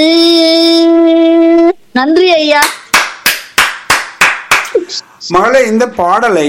நன்றி ஐயா மகளே இந்த பாடலை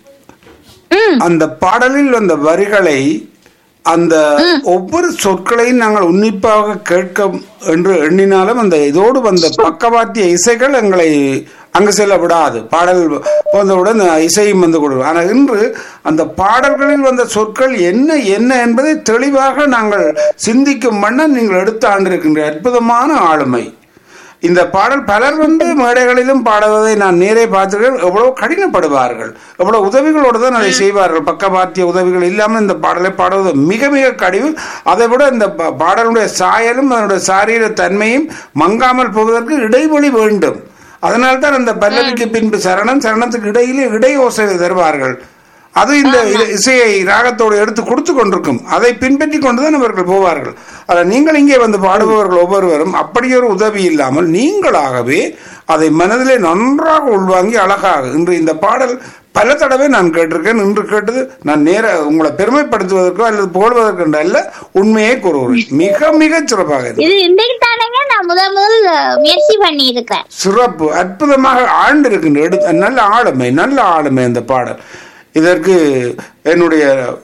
ம் அந்த பாடலில் வந்த வரிகளை அந்த ஒவ்வொரு சொற்களையும் நாங்கள் உன்னிப்பாக கேட்க என்று எண்ணினாலும் அந்த இதோடு வந்த பக்கவாத்திய இசைகள் எங்களை அங்கு செல்ல விடாது பாடல் வந்தவுடன் இசையும் வந்து கொடுக்கும் ஆனால் இன்று அந்த பாடல்களில் வந்த சொற்கள் என்ன என்ன என்பதை தெளிவாக நாங்கள் சிந்திக்கும் வண்ணம் நீங்கள் எடுத்து ஆண்டிருக்கின்ற அற்புதமான ஆளுமை இந்த பாடல் பலர் வந்து மேடைகளிலும் பாடுவதை நான் நேரே பார்த்திருக்கேன் எவ்வளவு கடினப்படுவார்கள் எவ்வளவு உதவிகளோடு தான் அதை செய்வார்கள் பக்கவாத்திய உதவிகள் இல்லாமல் இந்த பாடலை பாடுவது மிக மிக கடிவு அதை விட இந்த பா- பாடலுடைய சாயலும் அதனுடைய சாரீர தன்மையும் மங்காமல் போவதற்கு இடைவெளி வேண்டும் அதனால்தான் அந்த பல்லவிக்கு பின்பு சரணம் சரணத்துக்கு இடையிலே இடை ஓசை தருவார்கள் அது இந்த இ- இசையை ராகத்தோடு எடுத்து கொடுத்து கொண்டிருக்கும் அதை பின்பற்றி கொண்டுதான் அவர்கள் போவார்கள் ஆனால் நீங்கள் இங்கே வந்து பாடுபவர்கள் ஒவ்வொருவரும் அப்படி ஒரு உதவி இல்லாமல் நீங்களாகவே அதை மனதிலே நன்றாக உள்வாங்கி அழகாக இன்று இந்த பாடல் பல தடவை நான் கேட்டிருக்கேன் இன்று கேட்டது நான் நேர உங்களை பெருமைப்படுத்துவதற்கோ அல்லது புகழ்வதற்கோ அல்ல உண்மையை கூறுகிறேன் மிக மிக சிறப்பாக இருக்கு இது இன்றைக்கு தானேங்க நான் முதல் முதல் முயற்சி பண்ணி இருக்கிறேன் சிறப்பு அற்புதமாக ஆண்டிருக்கின்ற எடுத்த நல்ல ஆளுமை நல்ல ஆளுமை அந்த பாடல் இதற்கு என்னுடைய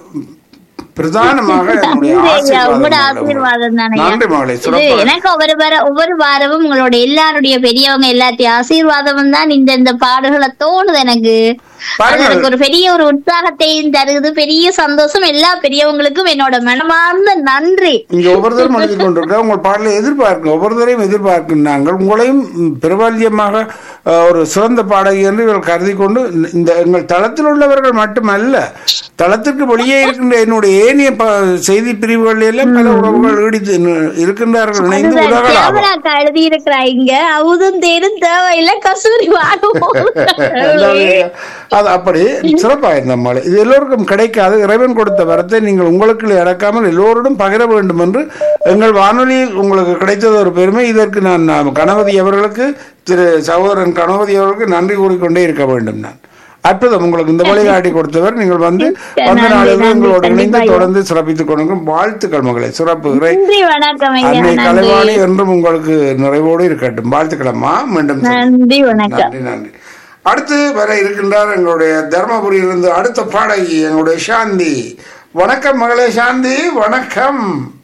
பிரதானமாக என்னுடைய உங்களோட ஆசீர்வாதம் ஆசீர்வாதம் தானே நன்றி மகளே இது சிறப்பாக எனக்கு ஒவ்வொரு வார ஒவ்வொரு வாரமும் உங்களோட எல்லாருடைய பெரியவங்க எல்லாத்தையும் ஆசீர்வாதமும் தான் இந்த இந்த பாடல்களை தோணுது எனக்கு அது பாருங்கள். எனக்கு ஒரு பெரிய ஒரு உற்சாகத்தையும் தருகுது பெரிய சந்தோஷம் எல்லா பெரியவங்களுக்கும் என்னோட மனமார்ந்த நன்றி இங்க ஒவ்வொருத்தரும் எழுதி கொண்டிருக்க உங்கள் பாடலை எதிர்பார்க்க ஒவ்வொருத்தரையும் எதிர்பார்க்கும் நாங்கள் உங்களையும் ம், பிரபல்யமாக அஹ், ஒரு சிறந்த பாடகி என்று இவர்கள் கருதி கொண்டு இந்த எங்கள் தளத்தில் உள்ளவர்கள் மட்டுமல்ல தளத்திற்கு வெளியே இருக்கின்ற என்னுடைய ஏனைய ப- செய்தி பிரிவுகளில் எல்லாம் பல உறவுகள் ஈடித்து நி- இருக்கின்றார்கள் இணைந்து உலகளாகும் கேமராக்கா எழுதி இருக்கிறா இங்க அவுதும் தேரும் தேவையில்லை கசூரி வாடும் அதாவது, அது அப்படி சிறப்பாக இருந்த மழை இது எல்லோருக்கும் கிடைக்காது இறைவன் கொடுத்த வரத்தை நீங்கள் உங்களுக்கு இறக்காமல் எல்லோருடன் பகிர வேண்டும் என்று எங்கள் வானொலியில் உங்களுக்கு கிடைத்தது ஒரு பெருமை இதற்கு நான் நான் கணபதி அவர்களுக்கு திரு சகோதரன் கணபதி அவர்களுக்கு நன்றி கூறிக்கொண்டே இருக்க வேண்டும் நான் அற்புதம் உங்களுக்கு இந்த வழிகாட்டி கொடுத்தவர் நீங்கள் வந்து வந்த நன்றி, நாளில் நன்றி, உங்களோடு இணைந்து கண்டிப்பா. தொடர்ந்து சிறப்பித்துக் கொண்டிருக்கும் வாழ்த்துக்கள் மகளே சிறப்பு இறை நன்றி வணக்கம் ஐயா அன்னை நன்றி கலைவாணி என்றும் உங்களுக்கு நிறைவோடு இருக்கட்டும் வாழ்த்துக்களம்மா மீண்டும் சந்திப்போம். நன்றி வணக்கம் நன்றி நன்றி அடுத்து வர இருக்கின்றார் எங்களுடைய தர்மபுரியிலிருந்து அடுத்த பாடகி எங்களுடைய சாந்தி வணக்கம் மகளே சாந்தி வணக்கம்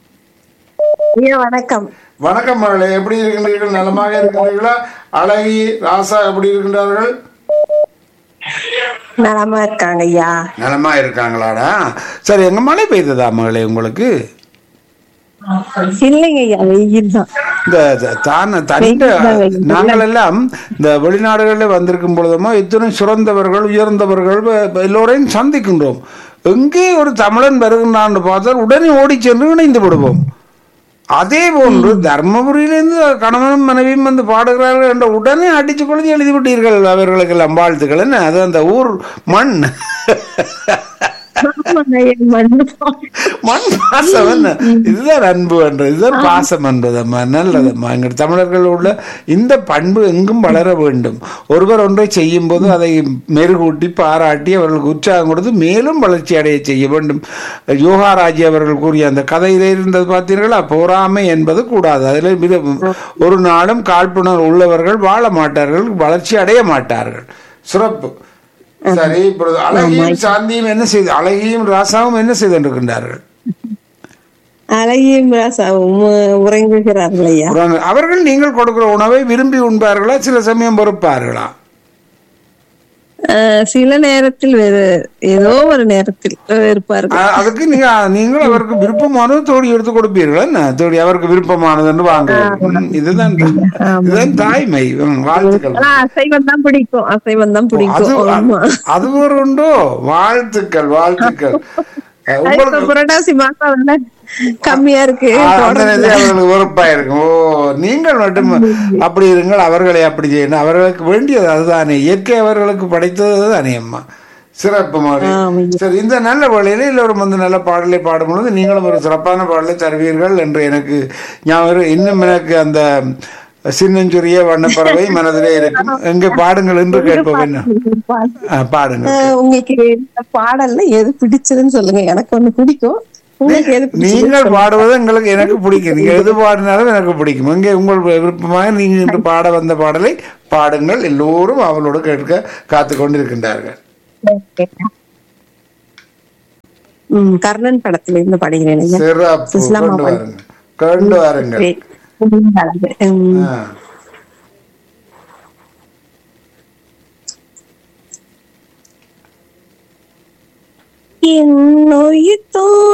ஐயா வணக்கம் வணக்கம் மகளே எப்படி இருக்கின்றீர்கள் நலமாக இருக்கின்றீர்களா அழகி ராசா எப்படி இருக்கின்றார்கள் நலமா இருக்காங்க ஐயா நலமா இருக்காங்களாடா சரி எங்க மழை பெய்ததா மகளே உங்களுக்கு இல்லைங்க ஐயா வெயில் தான் இந்த த- தான தண்ட நாங்கள் எல்லாம் இந்த வெளிநாடுகளில் வந்திருக்கும் பொழுதுமோ இத்தனை சிறந்தவர்கள் உயர்ந்தவர்கள் வ- வ- எல்லோரையும் சந்திக்கின்றோம் எங்கே ஒரு தமிழன் வருகின்றான்னு பார்த்தால் உடனே ஓடி சென்று இணைந்து விடுவோம் அதே போன்று தர்மபுரியிலிருந்து கணவனும் மனைவியும் வந்து பாடுகிறார்கள் என்ற உடனே அடிச்சு கொழுதி எழுதி விட்டீர்கள் அவர்களுக்கெல்லாம் வாழ்த்துக்கள் என்ன அது அந்த ஊர் மண் ஆமாங்க ஐயா, மன்னிப்போம். மண் பாசம் என்ன இதுதான் அன்பு என்றது இதுதான் பாசம் என்பதம்மா நல்லதம்மா எங்கள் தமிழர்கள் உள்ள இந்த பண்பு எங்கும் வளர வேண்டும் ஒருவர் ஒன்றை செய்யும் போது அதை மெருகூட்டி பாராட்டி அவர்களுக்கு உற்சாகம் கொடுத்து மேலும் வளர்ச்சி அடைய செய்ய வேண்டும் யோகாராஜி அவர்கள் கூறிய அந்த கதையில இருந்தது பார்த்தீர்களா போராமை என்பது கூடாது அதில் மிக ஒரு நாளும் காழ்ப்புணர்வு உள்ளவர்கள் வாழ மாட்டார்கள் வளர்ச்சி அடைய மாட்டார்கள் சிறப்பு சரி இப்பொழுது அழகியும் சாந்தியும் என்ன செய்து அழகியும் ராசாவும் என்ன செய்து கொண்டிருக்கின்றார்கள் அழகியும் ராசாவும் உ- உறங்குகிறார்கள் ஐயா உறங்க- அவர்கள் நீங்கள் கொடுக்கிற உணவை விரும்பி உண்பார்களா சில சமயம் பொறுப்பார்களா அஹ், சில நேரத்தில் வேறு ஏதோ ஒரு நேரத்தில் இருப்பார்கள் அ- அதுக்கு நீங்க நீங்கள் அவருக்கு விருப்பமானது தோடி எடுத்து கொடுப்பீர்கள் என்ன தோடி அவருக்கு விருப்பமானது என்று வாங்குவீர்கள் ம், இதுதான் இதுதான் தாய்மை ம், வாழ்த்துக்கள் ஆனா அசைவம் தான் பிடிக்கும் அசைவம் தான் அது பிடிக்கும் ஆமா அது ஒரு உண்டோ வாழ்த்துக்கள் வாழ்த்துக்கள் அஹ், இப்ப உங்களுக்கு புரட்டாசி மாசம் வந்து கம்மியா இருக்கு ஆ, அந்த நேரத்தில் அவர்களுக்கு வெறுப்பா இருக்கும் ஓ நீங்கள் மட்டும் அப்படி இருங்கள் அவர்களை அப்படி செய்யணும் அவர்களுக்கு வேண்டியது அதுதானே இயற்கை அவர்களுக்கு படைத்தது தானே அம்மா சிறப்பு மாதிரி சரி இந்த நல்ல வேளையில எல்லோரும் வந்து நல்ல பாடலை பாடும் பொழுது நீங்களும் ஒரு சிறப்பான பாடலை தருவீர்கள் என்று எனக்கு ஞாபகம் இன்னும் எனக்கு அந்த சின்னஞ்சுரிய வண்ணப்பறவை மனதிலே இருக்கும் எங்கே பாடுங்கள் என்று கேட்போம் என்ன ஆ, பாடுங்கள் அஹ், உங்களுக்கு இந்த பாடல்ல எது பிடிச்சதுன்னு சொல்லுங்க எனக்கு ஒண்ணு பிடிக்கும் உங்களுக்கு எது பிடிச்சது? நீங்கள் பாடுவது எங்களுக்கு எனக்கு பிடிக்கும் நீங்க எது பாடினாலும் எனக்கு பிடிக்கும் இங்கே உங்கள் விருப்பமாக நீங்க இன்று பாட வந்த பாடலை பாடுங்கள் எல்லோரும் அவளோடு கேட்க காத்து கொண்டிருக்கின்றார்கள் ம், கர்ணன் படத்துல இருந்து பாடுகிறேன் ஐயா. சிறப்பு சுசிலா கொண்டு மாமா. வாருங்கள் கொண்டு வாருங்கள் வே- ம், ஆ. என்னுயிர் தோ